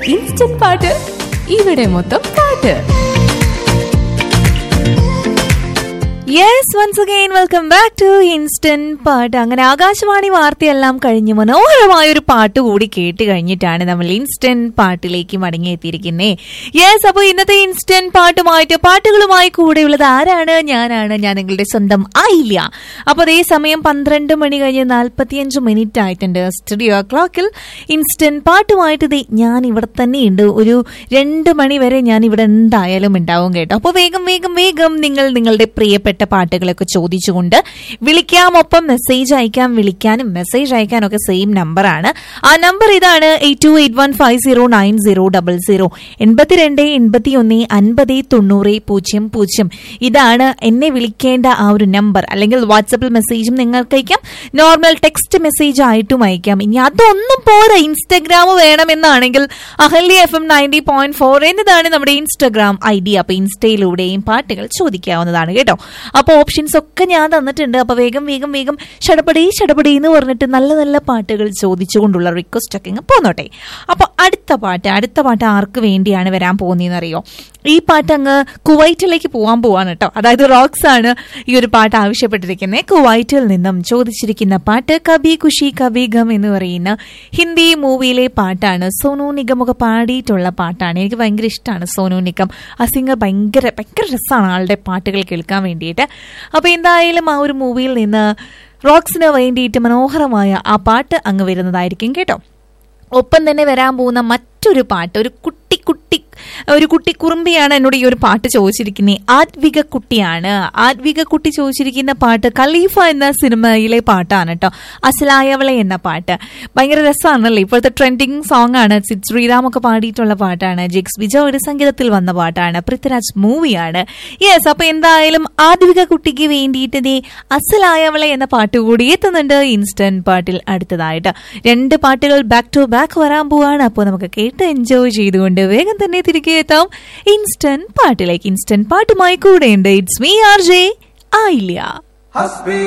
instant പാട്ട് ഇവിടെ മൊത്തം പാട്ട് yes once again welcome back to instant പാട്ട് അങ്ങനെ ആകാശവാണി വാർത്തയെല്ലാം കഴിഞ്ഞ് മനോഹരമായ ഒരു പാട്ട് കൂടി കേട്ട് കഴിഞ്ഞിട്ടാണ് നമ്മൾ ഇൻസ്റ്റന്റ് പാട്ടിലേക്ക് മടങ്ങിയെത്തിയിരിക്കുന്നേ യെസ് അപ്പോൾ ഇന്നത്തെ ഇൻസ്റ്റന്റ് പാട്ടുമായിട്ട് പാട്ടുകളുമായി കൂടെയുള്ളത് ആരാണ് ഞാനാണ് ഞാൻ നിങ്ങളുടെ സ്വന്തം ആയില്ല അപ്പോൾ അതേ സമയം പന്ത്രണ്ട് മണി കഴിഞ്ഞ് നാൽപ്പത്തിയഞ്ച് മിനിറ്റ് ആയിട്ടുണ്ട് സ്റ്റുഡിയോ ക്ലോക്കിൽ ഇൻസ്റ്റന്റ് പാട്ടുമായിട്ട് ദേ ഞാൻ ഇവിടെ തന്നെയുണ്ട് ഒരു രണ്ട് മണി വരെ ഞാൻ ഇവിടെ എന്തായാലും ഉണ്ടാവും കേട്ടോ അപ്പോൾ വേഗം വേഗം വേഗം നിങ്ങൾ നിങ്ങളുടെ പ്രിയപ്പെട്ട പാട്ടുകളൊക്കെ ചോദിച്ചുകൊണ്ട് വിളിക്കാം ഒപ്പം മെസ്സേജ് അയക്കാം വിളിക്കാനും മെസ്സേജ് അയക്കാനും ഒക്കെ സെയിം നമ്പറാണ് ആ നമ്പർ ഇതാണ് eight two eight one five zero nine zero double zero എൺപത്തിരണ്ട് എൺപത്തി ഒന്ന് അൻപത് തൊണ്ണൂറ് പൂജ്യം പൂജ്യം ഇതാണ് എന്നെ വിളിക്കേണ്ട ആ ഒരു നമ്പർ അല്ലെങ്കിൽ വാട്സപ്പിൽ മെസ്സേജും നിങ്ങൾക്ക് അയക്കാം നോർമൽ ടെക്സ്റ്റ് മെസ്സേജ് ആയിട്ടും അയക്കാം ഇനി അതൊന്നും പോരാ ഇൻസ്റ്റഗ്രാം വേണമെന്നാണെങ്കിൽ Ahalya F M ninety point four എന്നതാണ് നമ്മുടെ ഇൻസ്റ്റഗ്രാം ഐ ഡി അപ്പൊ ഇൻസ്റ്റയിലൂടെയും പാട്ടുകൾ ചോദിക്കാവുന്നതാണ് കേട്ടോ അപ്പൊ ഓപ്ഷൻസ് ഒക്കെ ഞാൻ തന്നിട്ടുണ്ട് അപ്പൊ വേഗം വേഗം വേഗം ഷടപടി ഷടപടി എന്ന് പറഞ്ഞിട്ട് നല്ല നല്ല പാട്ടുകൾ ചോദിച്ചുകൊണ്ടുള്ള റിക്വസ്റ്റ് ഒക്കെ ഇങ്ങ് പോന്നോട്ടെ അപ്പൊ അടുത്ത പാട്ട് അടുത്ത പാട്ട് ആർക്ക് വേണ്ടിയാണ് വരാൻ പോകുന്നതെന്ന് അറിയോ ഈ പാട്ട് അങ്ങ് കുവൈറ്റിലേക്ക് പോകാൻ പോവാണ് കേട്ടോ അതായത് റോക്സ് ആണ് ഈ ഒരു പാട്ട് ആവശ്യപ്പെട്ടിരിക്കുന്നത് കുവൈറ്റിൽ നിന്നും ചോദിച്ചിരിക്കുന്ന പാട്ട് കബി ഖുഷി കബി ഗം എന്ന് പറയുന്ന ഹിന്ദി മൂവിയിലെ പാട്ടാണ് സോനു നിഗമൊക്കെ പാടിയിട്ടുള്ള പാട്ടാണ് എനിക്ക് ഭയങ്കര ഇഷ്ടമാണ് സോനു നിഗം ആ സിംഗർ ഭയങ്കര ഭയങ്കര രസമാണ് ആളുടെ പാട്ടുകൾ കേൾക്കാൻ വേണ്ടിയിട്ട് അപ്പൊ എന്തായാലും ആ ഒരു മൂവിയിൽ നിന്ന് റോക്സിന് വേണ്ടിയിട്ട് മനോഹരമായ ആ പാട്ട് അങ്ങ് വരുന്നതായിരിക്കും കേട്ടോ ഒപ്പം തന്നെ വരാൻ പോകുന്ന മറ്റൊരു പാട്ട് ഒരു കുട്ടി കുട്ടി ഒരു കുട്ടി കുറുമ്പിയാണ് എന്നോട് ഈ ഒരു പാട്ട് ചോദിച്ചിരിക്കുന്നത് ആത്വിക കുട്ടിയാണ് ആത്വിക കുട്ടി ചോദിച്ചിരിക്കുന്ന പാട്ട് ഖലീഫ എന്ന സിനിമയിലെ പാട്ടാണ് കേട്ടോ അസലായവളെ എന്ന പാട്ട് ഭയങ്കര രസമാണല്ലേ ഇപ്പോഴത്തെ ട്രെൻഡിങ് സോങ് ആണ് സിദ് ശ്രീറാം ഒക്കെ പാടിയിട്ടുള്ള പാട്ടാണ് ജിക്സ് വിജയുടെ സംഗീതത്തിൽ വന്ന പാട്ടാണ് പൃഥ്വിരാജ് മൂവിയാണ് യെസ് അപ്പൊ എന്തായാലും ആദ്വിക കുട്ടിക്ക് വേണ്ടിയിട്ട് ദേ അസലായവളെ എന്ന പാട്ട് കൂടി എത്തുന്നുണ്ട് ഇൻസ്റ്റന്റ് പാട്ടിൽ അടുത്തതായിട്ട് രണ്ട് പാട്ടുകൾ ബാക്ക് ടു ബാക്ക് വരാൻ പോവാണ് അപ്പോൾ നമുക്ക് കേട്ട് എൻജോയ് ചെയ്തുകൊണ്ട് വേഗം തന്നെ തിരികെ എത്താം ഇൻസ്റ്റന്റ് പാട്ടിലേക്ക് ഇൻസ്റ്റന്റ് പാട്ടുമായി കൂടെയുണ്ട് ഇറ്റ്സ് മീ ആർ ജെ ആയില്ല